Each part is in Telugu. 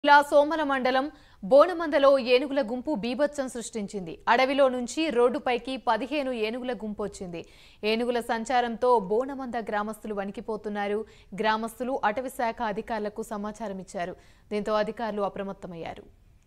ఇలా సోమల మండలం బోనమందలో ఏనుగుల గుంపు బీభత్సం సృష్టించింది అడవిలో నుంచి రోడ్డుపైకి పదిహేను ఏనుగుల గుంపు వచ్చింది ఏనుగుల సంచారంతో బోనమంద గ్రామస్తులు వణికిపోతున్నారు గ్రామస్తులు అటవీ శాఖ అధికారులకు సమాచారం ఇచ్చారు దీంతో అధికారులు అప్రమత్తమయ్యారు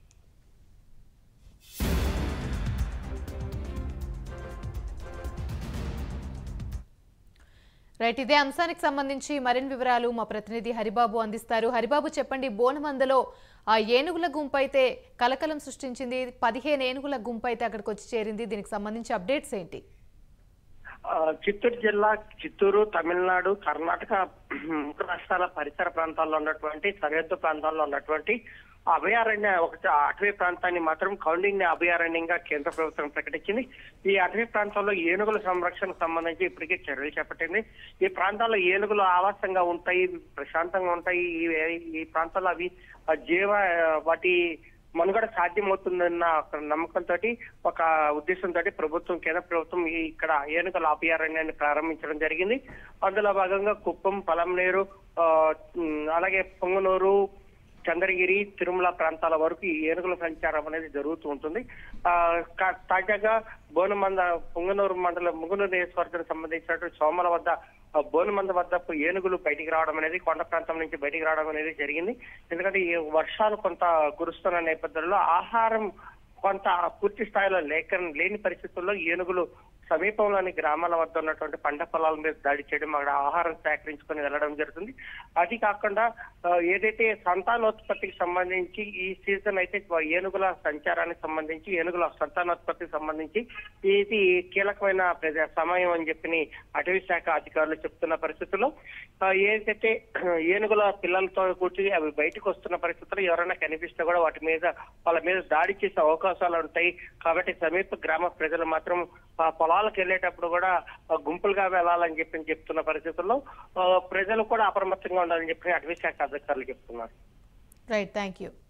రైట్ ఇదే అంశానికి సంబంధించి మరిన్ని వివరాలు మా ప్రతినిధి హరిబాబు అందిస్తారు హరిబాబు చెప్పండి బోనమందలో ఆ ఏనుగుల గుంపు అయితే కలకలం సృష్టించింది పదిహేను ఏనుగుల గుంపు అయితే అక్కడికి వచ్చి చేరింది దీనికి సంబంధించి అప్డేట్స్ ఏంటి ఆ, చిత్తూరు జిల్లా చిత్తూరు తమిళనాడు కర్ణాటక ముఖ రాష్ట్రాల పరిసర ప్రాంతాల్లో ఉన్నటువంటి సరిహద్దు ప్రాంతాల్లో ఉన్నటువంటి అభయారణ్య ఒక అటవీ ప్రాంతాన్ని మాత్రం కౌండింగ్ అభయారణ్యంగా కేంద్ర ప్రభుత్వం ప్రకటించింది ఈ అటవీ ప్రాంతాల్లో ఏనుగుల సంరక్షణకు సంబంధించి ఇప్పటికే చర్యలు చేపట్టింది ఈ ప్రాంతాల్లో ఏనుగులు ఆవాసంగా ఉంటాయి ప్రశాంతంగా ఉంటాయి ఈ- ఈ ప్రాంతాల్లో అవి ఆ, జీవ వాటి మనుగడ సాధ్యమవుతుందన్న ఒక నమ్మకంతో ఒక ఉద్దేశంతో ప్రభుత్వం కేంద్ర ప్రభుత్వం ఈ ఇక్కడ ఏనుగుల అభయారణ్యాన్ని ప్రారంభించడం జరిగింది అందులో భాగంగా కుప్పం పలంనేరు ఆ, ఉమ్, అలాగే పొంగనూరు చంద్రగిరి తిరుమల ప్రాంతాల వరకు ఈ ఏనుగుల సంచారం అనేది జరుగుతూ ఉంటుంది ఆ కా- తాజాగా బోనమంద పొంగనూరు మండలం ముగునూరు నియోజకవర్గానికి సంబంధించినటువంటి సోమల వద్ద ఆ బోనమంద వద్ద ఏనుగులు బయటికి రావడం అనేది కొండ ప్రాంతం నుంచి బయటికి రావడం అనేది జరిగింది ఎందుకంటే ఈ వర్షాలు కొంత కురుస్తున్న నేపథ్యంలో ఆహారం కొంత పూర్తి స్థాయిలో లేక లేని పరిస్థితుల్లో ఏనుగులు సమీపంలోని గ్రామాల వద్ద ఉన్నటువంటి పంట పొలాల మీద దాడి చేయడం అక్కడ ఆహారం సేకరించుకొని వెళ్ళడం జరుగుతుంది అది కాకుండా ఆ, ఏదైతే సంతానోత్పత్తికి సంబంధించి ఈ సీజన్ అయితే ఏనుగుల సంచారానికి సంబంధించి ఏనుగుల సంతానోత్పత్తికి సంబంధించి ఇది కీలకమైన ప్రజ- సమయం అని చెప్పి అటవీ శాఖ అధికారులు చెప్తున్న పరిస్థితుల్లో ఆ, ఏదైతే ఏనుగుల పిల్లలతో కూర్చుని అవి బయటకు వస్తున్న పరిస్థితుల్లో ఎవరైనా కనిపిస్తే కూడా వాటి మీద వాళ్ళ మీద దాడి చేసే అవకాశాలు ఉంటాయి కాబట్టి సమీప గ్రామ ప్రజలు మాత్రం ఆ పొలాలకు వెళ్ళేటప్పుడు కూడా ఆ, గుంపులుగా వెళ్ళాలని చెప్పి చెప్తున్న పరిస్థితుల్లో ఆ, ప్రజలు కూడా అప్రమత్తంగా ఉండాలని చెప్పి అటవీ శాఖ అధికారులు చెప్తున్నారు రైట్ థ్యాంక్ యూ